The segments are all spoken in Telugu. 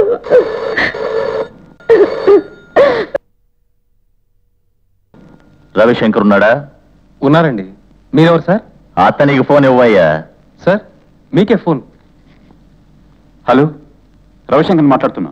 రవిశంకర్ ఉన్నాడా ఉన్నారండి మీరెవరు సార్ అతనికి ఫోన్ ఇవ్వయ్యా సార్ మీకే ఫోన్ హలో రవిశంకర్ మాట్లాడుతున్నా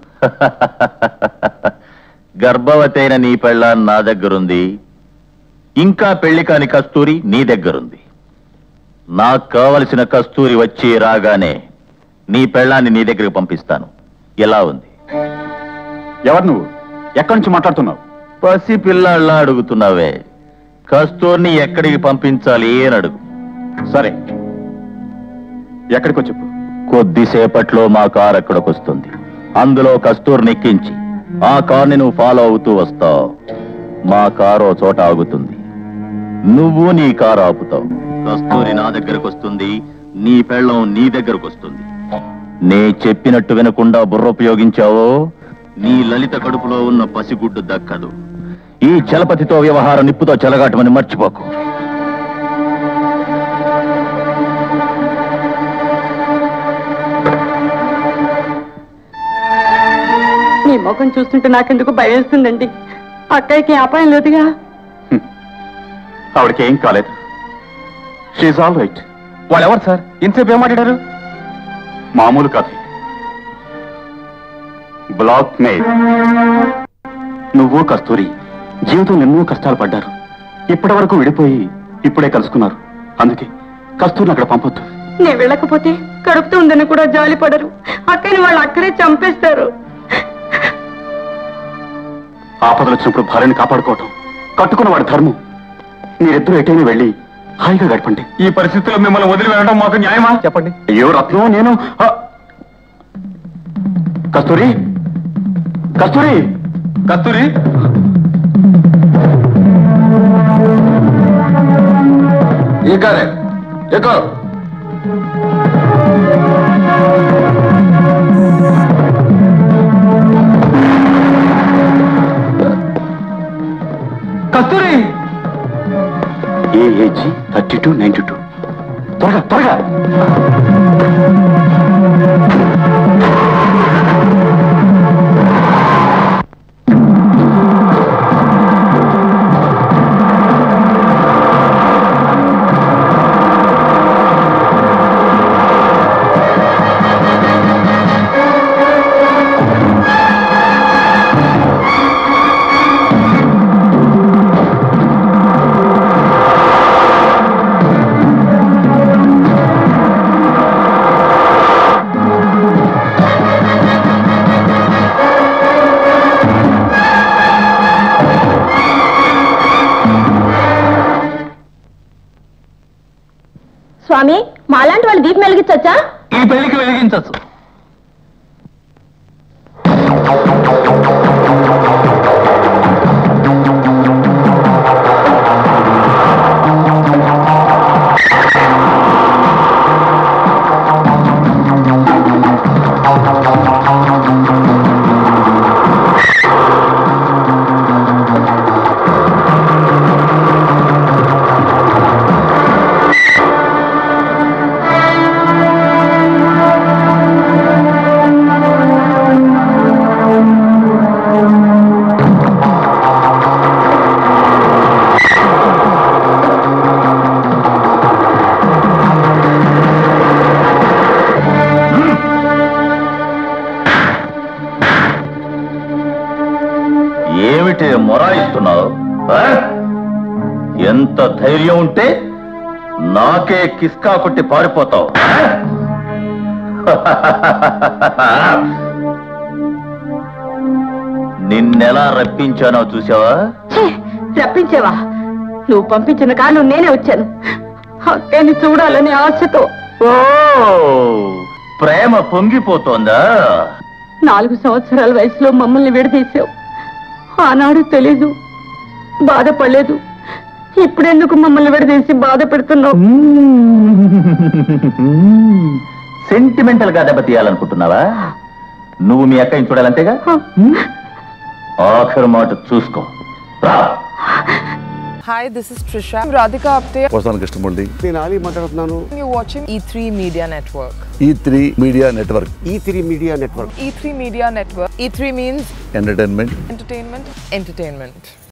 గర్భవతి అయిన నీ పెళ్ళ నా దగ్గరుంది ఇంకా పెళ్లి కాని కస్తూరి నీ దగ్గరుంది నాకు కావలసిన కస్తూరి వచ్చి రాగానే నీ పెళ్ళాన్ని నీ దగ్గరికి పంపిస్తాను ఎలా ఉంది ఎవరు నువ్వు ఎక్కడి నుంచి మాట్లాడుతున్నావు పసి పిల్లల్లా అడుగుతున్నావే కస్తూర్ని ఎక్కడికి పంపించాలి అని అడుగు సరే ఎక్కడికో చెప్పు కొద్దిసేపట్లో మా కార్ అక్కడికి వస్తుంది అందులో కస్తూర్ని ఎక్కించి ఆ కార్ని నువ్వు ఫాలో అవుతూ వస్తావు మా కారు ఓ చోట ఆగుతుంది నువ్వు నీ కారు ఆపుతావు కస్తూరి నా దగ్గరకు వస్తుంది నీ పెళ్ళం నీ దగ్గరకు వస్తుంది నే చెప్పినట్టు వినకుండా బుర్ర ఉపయోగించావో నీ లలిత కడుపులో ఉన్న పసిగుడ్డు దక్కదు ఈ చలపతితో వ్యవహారం నిప్పుతో చెలగాటమని మర్చిపోకు నీ ముఖం చూస్తుంటే నాకెందుకు భయం వేస్తుందండి అక్కడికి అపాయం లేదుగా ఆవిడకి ఏం కాలేదు షీఈ్ ఆల్ రైట్ వాళ్ళు ఎవరు సార్ ఇంతసేపు ఏం మాట్లాడారు మామూలు కథ బ్లాక్ మెయిల్ నువ్వు కస్తూరి జీవితం ఎన్నో కష్టాలు పడ్డారు ఇప్పటి వరకు విడిపోయి ఇప్పుడే కలుసుకున్నారు అందుకే కస్తూరిని అక్కడ పంపొద్దు నేను వెళ్ళకపోతే కడుపుతూ ఉందని కూడా జాలి పడరు అక్కని వాళ్ళు అక్కడే చంపేస్తారు ఆపదలు వచ్చినప్పుడు భార్యని కాపాడుకోవటం కట్టుకున్న వాడి ధర్మం మీరిద్దరూ ఎటైనా వెళ్ళి హాయిగా గడపండి ఈ పరిస్థితుల్లో మిమ్మల్ని వదిలి వెళ్ళడం మాకు న్యాయమా చెప్పండి అయ్యో రత్నం నేను ఆ! కస్తూరి కస్తూరి కస్తూరి ఏ కారే ఎక్కువ Kasturi AAG thirty two ninety two త్వరగా త్వరగా స్వామి మాలాంటి వాళ్ళు దీపం వెలిగించొచ్చా ఈ పెళ్లికి వెలిగించచ్చు ఏమిటి మొరాయిస్తున్నావు ఆ? ఎంత ధైర్యం ఉంటే నాకే కిస్కా కొట్టి పారిపోతావు ఆ? నిన్నెలా రప్పించానో చూసావా ఛే, రప్పించేవా నువ్వు పంపించిన కాళ్ళు నేనే వచ్చాను అక్కని చూడాలని ఆశతో ఓ ప్రేమ పొంగిపోతోందా నాలుగు సంవత్సరాల వయసులో మమ్మల్ని విడదీశావు ఆనాడు తెలీదు బాధపడలేదు ఇప్పుడెందుకు మమ్మల్ని విడదీసి బాధ పెడుతున్నావు సెంటిమెంటల్ గా దెబ్బతీయాలనుకుంటున్నావా నువ్వు మీ అక్కని చూడాలంతేగా ఆఖరి మాట చూసుకో రా Hi, this is Trisha. I'm Radhika Apte. వస్తాను కృష్ణమూర్తి నేను ఆలీ మాట్లాడుతున్నాను You're watching E3 Media Network. E three media network E three media network E3 Media Network. E3 means entertainment entertainment, entertainment.